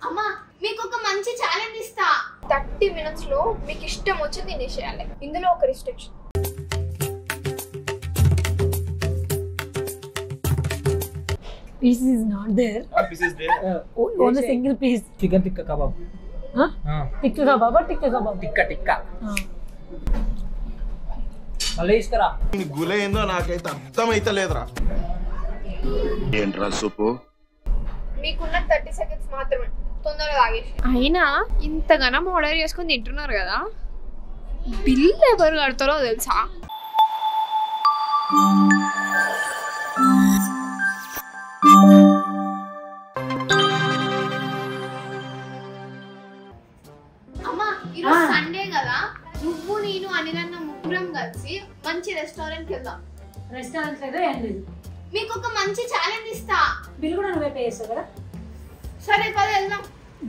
అమ్మా మీకు ఒక మంచి ఛాలెంజ్ ఇస్తా థర్టీ మినిట్స్ లో మీకు ఇష్టం వచ్చి తినేసేయాలి ఇందులో ఒక restriction piece is not there. This is there. Uh, o- only single piece. Chicken tikka kebab Huh? Tikka kebab or tikka kebab? Tikka tikka Ah. మళ్ళీ తీసుకురా నీ గుల ఏందో నాకైతే అర్థమైతలేదురా ఏంట్రా సుపు మీకున్న థర్టీ సెకండ్స్ మాత్రమే తొందరగా తాగేసి అయినా ఇంతగానం ఆర్డర్ చేసుకొని తింటున్నారు కదా బిల్ ఎవరు కడతారో తెలుసా అమ్మా ఈరోజు సండే కదా నువ్వు నేను అనిరన్న ముగ్గురం కలిసి మంచి రెస్టారెంట్కి వెళ్దాం రెస్టారెంట్ లేదు ఏం లేదు మీకు ఒక మంచి ఛాలెంజ్ ఇస్తా బిల్ కూడా నువ్వే పే చేస్తావు కదా సరే పద వెళ్దాం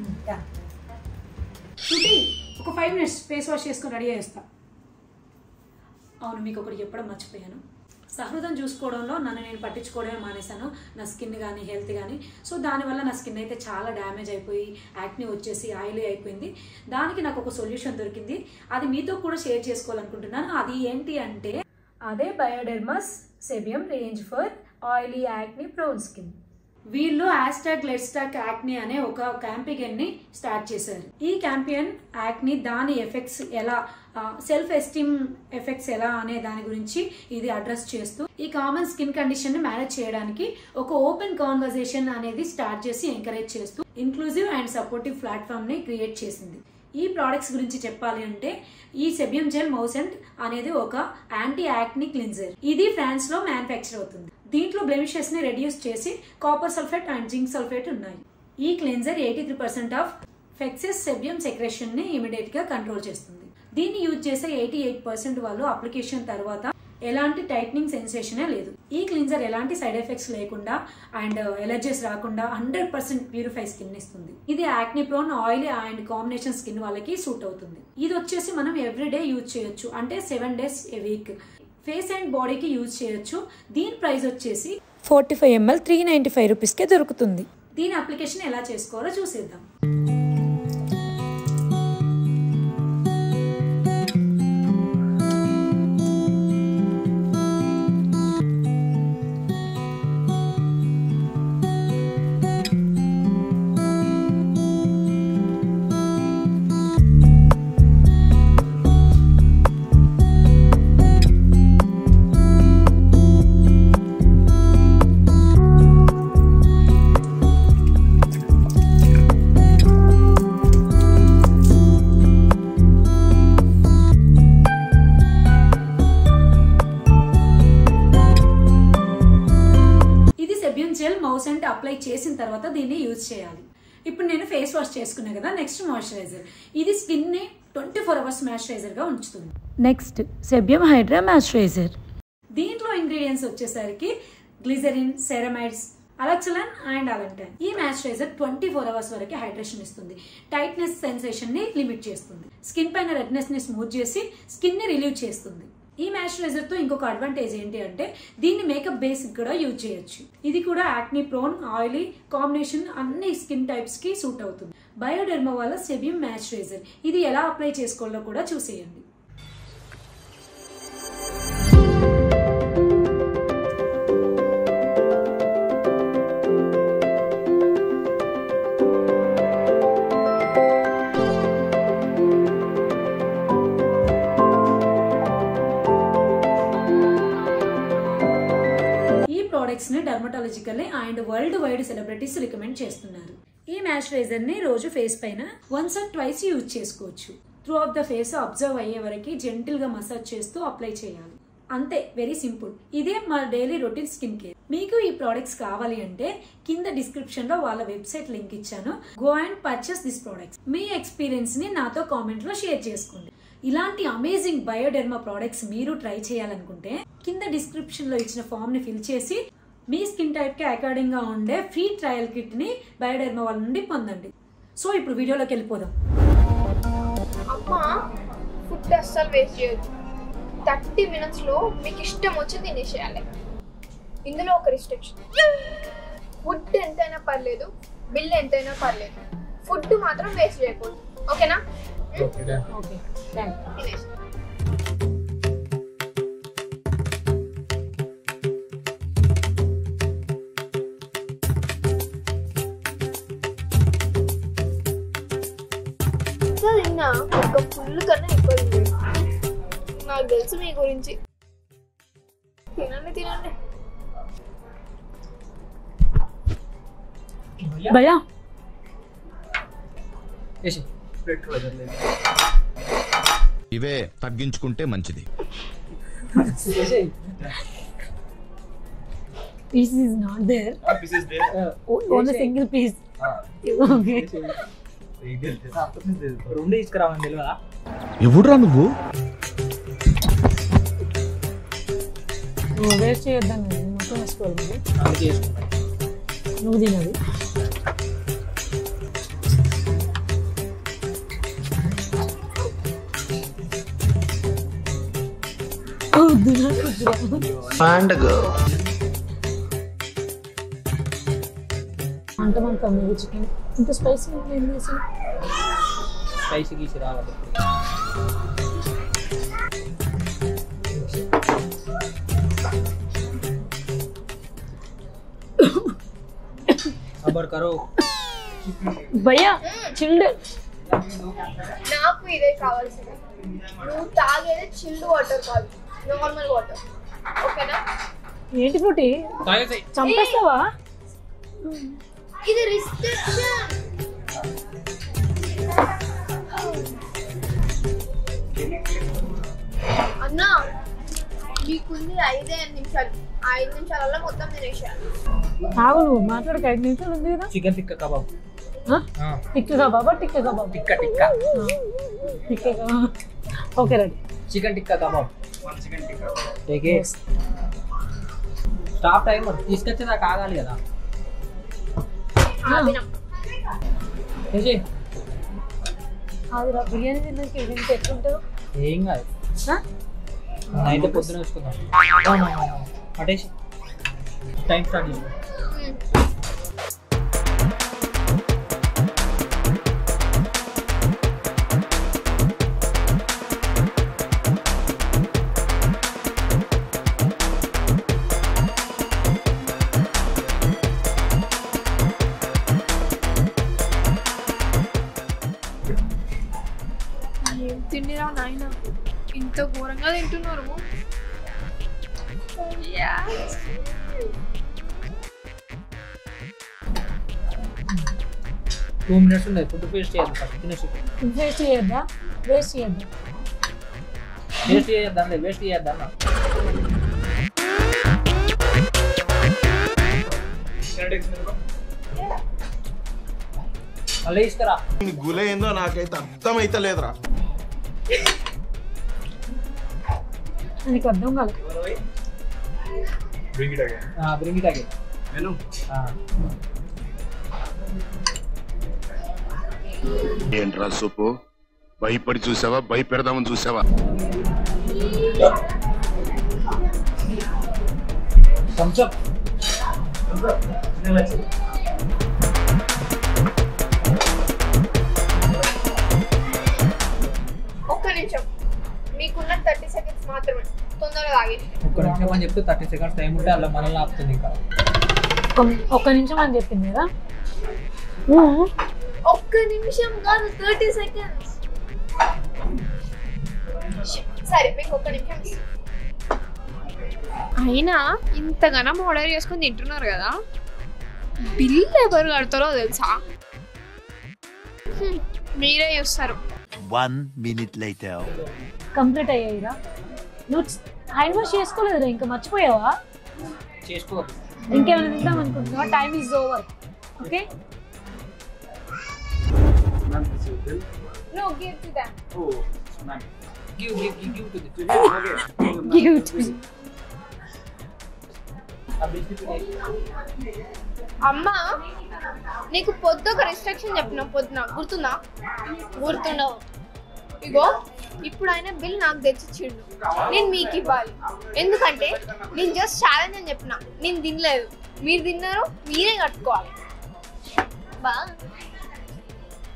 శృతి ఒక ఫైవ్ మినిట్స్ ఫేస్ వాష్ చేసుకొని రెడీ చేస్తా అవును మీకు ఒకటి చెప్పడం మర్చిపోయాను సహృదం చూసుకోవడంలో నన్ను నేను పట్టించుకోవడమే మానేశాను నా స్కిన్ కానీ హెల్త్ కానీ సో దానివల్ల నా స్కిన్ అయితే చాలా డ్యామేజ్ అయిపోయి యాక్ని వచ్చేసి ఆయిలీ అయిపోయింది దానికి నాకు ఒక సొల్యూషన్ దొరికింది అది మీతో కూడా షేర్ చేసుకోవాలనుకుంటున్నాను అది ఏంటి అంటే అదే Bioderma's Sebium range for oily acne prone skin వీళ్ళు హ్యాష్టాగ్ లెట్స్ టాక్ యాక్ని అనే ఒక క్యాంపెయిన్ ని స్టార్ట్ చేశారు ఈ క్యాంపెయిన్ యాక్ని దాని ఎఫెక్ట్స్ ఎలా సెల్ఫ్ ఎస్టీమ్ ఎఫెక్ట్స్ ఎలా అనే దాని గురించి ఇది అడ్రస్ చేస్తూ ఈ కామన్ స్కిన్ కండిషన్ ని మేనేజ్ చేయడానికి ఒక ఓపెన్ కాన్వర్జేషన్ అనేది స్టార్ట్ చేసి ఎంకరేజ్ చేస్తూ ఇన్క్లూజివ్ అండ్ సపోర్టివ్ ప్లాట్ఫామ్ ని క్రియేట్ చేసింది ఈ ప్రోడక్ట్స్ గురించి చెప్పాలి అంటే ఈ సెబియం జెల్ మౌసెంట్ అనేది ఒక యాంటీ యాక్ని క్లిన్జర్ ఇది ఫ్రాన్స్ లో మ్యానుఫ్యాక్చర్ అవుతుంది దీంట్లో బ్లెమిషెస్ ని రెడ్యూస్ చేసి copper sulphate and zinc sulphate ఉన్నాయి ఈ cleanser eighty three percent of excess sebum secretion ని ఇమీడియట్ గా కంట్రోల్ చేస్తుంది దీన్ని యూజ్ చేసే ఎయిటీ ఎయిట్ పర్సెంట్ వాళ్ళు అప్లికేషన్ తర్వాత ఎలాంటి టైట్నింగ్ సెన్సేషనే లేదు ఈ క్లీన్జర్ ఎలాంటి సైడ్ ఎఫెక్ట్స్ లేకుండా అండ్ ఎలర్జీస్ రాకుండా హండ్రెడ్ పర్సెంట్ ప్యూరిఫై స్కిన్ ఇస్తుంది ఇది acne prone oil and combination skin వాళ్ళకి సూట్ అవుతుంది ఇది వచ్చేసి మనం ఎవ్రీడే యూజ్ చేయొచ్చు అంటే seven days a week face and బాడీకి యూజ్ చేయొచ్చు దీని ప్రైస్ వచ్చేసి forty five ML three ninety five రూపీస్కే దొరుకుతుంది దీని అప్లికేషన్ ఎలా చేసుకోవాలో చూసేద్దాం ఇది Sebium gel mousse and apply చేసిన తర్వాత దీన్ని యూజ్ చేయాలి ఇప్పుడు నేను ఫేస్ వాష్ చేసుకున్నా కదా నెక్స్ట్ మాయిశ్చరైజర్ ఇది స్కిన్ ని ట్వంటీ ఫోర్ అవర్స్ మాయిశ్చరైజర్ గా ఉంచుతుంది నెక్స్ట్ సెబియం హైడ్రా మాయిశ్చరైజర్ దీంట్లో ఇంగ్రీడియంట్స్ వచ్చేసరికి గ్లిజరిన్ సెరమైడ్స్ అలక్సలన్ అండ్ అలంటైన్ ఈ మాయిశ్చరైజర్ ట్వంటీ ఫోర్ అవర్స్ వరకు హైడ్రేషన్ ఇస్తుంది టైట్నెస్ సెన్సేషన్ ని లిమిట్ చేస్తుంది స్కిన్ పైన రెడ్నెస్ ని స్మూత్ చేసి స్కిన్ ని రిలీవ్ చేస్తుంది ఈ మాయిశ్చరైజర్ తో ఇంకొక అడ్వాంటేజ్ ఏంటి అంటే దీన్ని మేకప్ బేస్ కూడా యూజ్ చేయొచ్చు ఇది కూడా యాక్ని ప్రోన్ ఆయిలీ కాంబినేషన్ అన్ని స్కిన్ టైప్స్ కి సూట్ అవుతుంది బయోడెర్మా వల్ల సెబియం మాయిశ్చరైజర్ ఇది ఎలా అప్లై చేసుకోవాలో కూడా చూసేయండి ఈ ప్రోడక్ట్స్ ని dermatological and world wide celebrities recommend చేస్తున్నారు ఈ మాయిశ్చరైజర్ ని రోజు ఫేస్ పైన వన్స్ ఆర్ ట్వైస్ యూజ్ చేసుకోవచ్చు through of the face observe అయ్యే వరకు జెంటిల్ గా మసాజ్ చేస్తూ అప్లై చేయాలి అంతే వెరీ సింపుల్ ఇదే మా డైలీ రొటీన్ స్కిన్ కేర్ మీకు ఈ ప్రోడక్ట్స్ కావాలి అంటే కింద డిస్క్రిప్షన్ లో వాళ్ళ వెబ్సైట్ లింక్ ఇచ్చాను go and purchase this products మీ ఎక్స్పీరియన్స్ ని నాతో కామెంట్ లో షేర్ చేసుకోండి ఇలాంటి అమేజింగ్ బయోడెర్మా ప్రోడక్ట్స్ మీరు ట్రై చేయాలనుకుంటే కింద డిస్క్రిప్షన్ లో ఇచ్చిన ఫామ్ ని ఫిల్ చేసి మీ స్కిన్ టైప్ కి అకార్డింగ్ గా ఉండే ఫ్రీ ట్రయల్ కిట్ ని బయోడెర్మా వాళ్ళ నుండి పొందండి సో ఇప్పుడు వీడియోలోకి వెళ్ళిపోదాం అమ్మా ఫుడ్ అస్సలు వేస్ట్ చేయొద్దు థర్టీ మినిట్స్ లో మీకు ఇష్టం వచ్చి తినేసేయాలి ఇందులో ఒక రిస్ట్రిక్షన్ ఫుడ్ ఎంతైనా పర్లేదు బిల్ ఎంతైనా పర్లేదు ఫుడ్ మాత్రం వేస్ట్ చేయకూడదు ఓకేనా ఓకే డన్ ఓకే థ్యాంక్ తినేసి ఇంకా తిన్నా ఒక ఫుల్ కన్నా ఎక్కువ తిన్నాను నాకు తెలుసు మీ గురించి తినండి తినండి భయ్యా వేసి ప్లేట్ కూడా జరలేదు ఇవే తగ్గించుకుంటే మంచిది వేసి piece is not there piece is there only single piece okay రెండు తీసుకురావని తెలియదా ఎవడురా నువ్వు నువ్వు వేస్ట్ చేయొద్దాను మొత్తం వేసుకోవాలి నువ్వు. అందుకే చేసుకుంటాను నువ్వు తినది వద్దు నాకు వద్దురా. అంటే మన తమ్ముడు చికెన్ ఇంత స్పైసీ ఏం చేసాను స్పైసీ గీసి రావాలి సబర్ కరో భయ్యా చిల్డ్ నాకు ఇదే కావాల్సింది నువ్వు తాగేది చిల్డ్ వాటర్ కాదు నార్మల్ వాటర్ ఓకేనా ఏంటి ఫ్రూటీ తాగేసాయి చంపేస్తావా ఇది రిస్ట్రిక్షన్ అన్నా మీకుంది ఐదే ఐదు నిమిషాలు ఆ ఐదు నిమిషాలలో మొత్తం తినేసాను ఆగు నువ్వు మాట్లాడక ఐదు నిమిషాలు ఉంది కదా చికెన్ టిక్క కబాబ్ ఆ? టిక్క కబాబా tikka kebab tikka tikka tikka kebab okay ready chicken tikka kebab టేకే స్టాప్ టైం తీసుకొచ్చేదాకా ఆగాలి కదా ఆపినాం వేసి ఆగురా బిర్యానీ తిన్నాక ఇది ఎట్లుంటుందో ఏం కాదు ఆ? అయితే పొద్దున వేసుకుందాం పట్టేసి టైం స్టార్ట్ చేసి ఏం తిండిరా నాయన ఇంత ఘోరంగా తింటున్నారు టూ మినిట్స్ ఉంది ఫుడ్ పేస్ట్ చేయాలి ఫస్ట్ తినేసి వేస్ట్ చేయొద్దా వేస్ట్ చేయొద్దా వేస్ట్ చేయొద్దా వేస్ట్ చేయొద్దా అన్న మళ్ళీ తీసుకురా నీ గుల ఏందో నాకైతే అర్థమైతే లేదురా నీకు అర్థం కాదు బ్రింగ్ ఇట్ అగైన్ ఏంట్రా సూపు భయపడి చూసావా భయపెడదామని చూసావా థమ్స్ అప్ ఒక్క నిమిషం మీకున్న థర్టీ సెకండ్స్ మాత్రమే తొందరగా తాగేసి ఒక్క నిమిషం అని చెప్తే థర్టీ సెకండ్స్ టైం ఉంటే అలా మనల్ని ఆపుతుంది ఇంకా ఒక్క- ఒక్క నిమిషం అని చెప్పింది కదా ఒక్క నిమిషం కాదు థర్టీ సెకండ్స్ సరే మీకు ఒక్క నిమిషం ఇస్తా. అయినా ఇంతగానం ఆర్డర్ చేసుకొని తింటున్నారు కదా బిల్ ఎవరు కడతారో తెలుసా హ్మ్, మీరే చూస్తారు One minute later. కంప్లీట్ అయ్యాయిరా నువ్వు హ్యాండ్ వాష్ చేసుకోలేదురా ఇంకా మర్చిపోయావా చేసుకో ఇంకేమైనా తిందాం అనుకుంటున్నావా time is over okay No, give to them. Give give give to the అమ్మా నీకు పొద్దు ఒక రిస్ట్రిక్షన్ చెప్పిన పొద్దున గుర్తుందా గుర్తుండవు ఇగో ఇప్పుడు ఆయన బిల్ నాకు తెచ్చిచ్చిండు నేను మీకు ఇవ్వాలి ఎందుకంటే నేను జస్ట్ ఛాలెంజ్ అని చెప్పిన నేను తినలేదు మీరు తిన్నారు మీరే కట్టుకోవాలి బా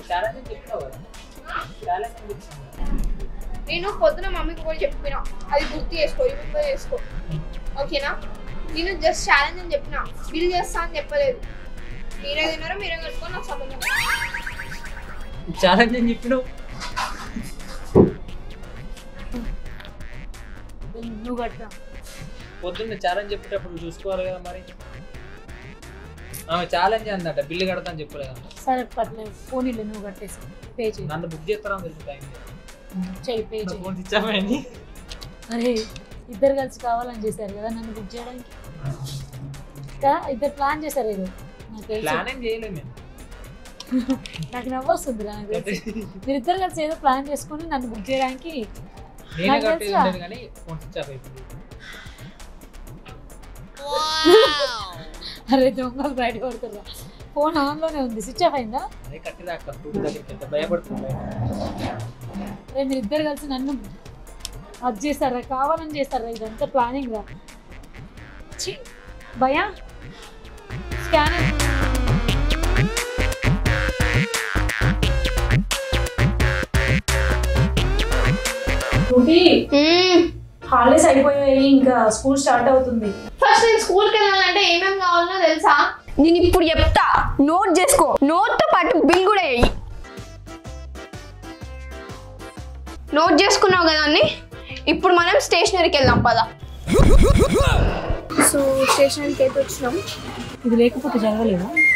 ఛాలెంజ్ చెప్పినావు కదా ఛాలెంజ్ అని చెప్పినావు కదా. నేను పొద్దున మమ్మీకి కూడా చెప్పిన అది గుర్తు చేసుకో రిమెంబర్ చేసుకో ఓకేనా నేను జస్ట్ ఛాలెంజ్ అని చెప్పిన బిల్ చేస్తా అని చెప్పలేదు మీరే తిన్నారో మీరే కట్టుకొని నాకు సంబంధం లేదు. ఛాలెంజ్ అని చెప్పినావు నువ్వు కట్టరా పొద్దున్న ఛాలెంజ్ చెప్పేటప్పుడు చూసుకోవాలి కదా మరి ఆమె ఛాలెంజ్ అందట బిల్లు కడతా అని చెప్పలేదా సరే పర్లేదు ఫోనీలు నువ్వు కట్టేసి పే చేయి నన్ను బుక్ చేస్తారని తెలుసు టైం చెయ్యి పే చేయి ఫోన్ ఇచ్చామని అరే ఇద్దరు కలిసి కావాలని చేశారు కదా నన్ను బుక్ చేయడానికి కదా ఇద్దరు ప్లాన్ చేశారు ఏదో నాకు తెలుసు ప్లాన్ ఏం చేయలేదు మేము నాకు నవ్వొస్తుంది నాకు తెలుసు మీరు ఇద్దరు కలిసి ఏదో ప్లాన్ చేసుకొని నన్ను బుక్ చేయడానికి నేనే నాకు కట్టేది తెలుసా? ఉండేది కానీ ఫోన్ స్విచ్ ఆఫ్ అయిపోయింది అరే దొంగలు బయట పడుతుర్రా ఫోన్ ఆన్లోనే ఉంది స్విచ్ ఆఫ్ అయిందా అదే కట్టేదాకా ఫుడ్ దగ్గరికి ఎంత భయపడుతుంది అరే మీరు ఇద్దరు కలిసి నన్ను అది చేస్తారా కావాలని చేస్తారా ఇదంతా ప్లానింగ్ రా ఛీ, భయా స్కానర్ హాలిడేస్ అయిపోయాయి ఇంకా స్కూల్ స్టార్ట్ అవుతుంది ఫస్ట్ నేను స్కూల్కి వెళ్ళాలంటే ఏమేమి కావాలనో తెలుసా నేను ఇప్పుడు చెప్తా నోట్ చేసుకో నోట్తో పాటు బిల్ కూడా వేయి నోట్ చేసుకున్నావు కదా అన్ని ఇప్పుడు మనం స్టేషనరీకి వెళ్దాం పదా సో స్టేషనరీకి అయితే వచ్చినాం ఇది లేకపోతే చదవలేదా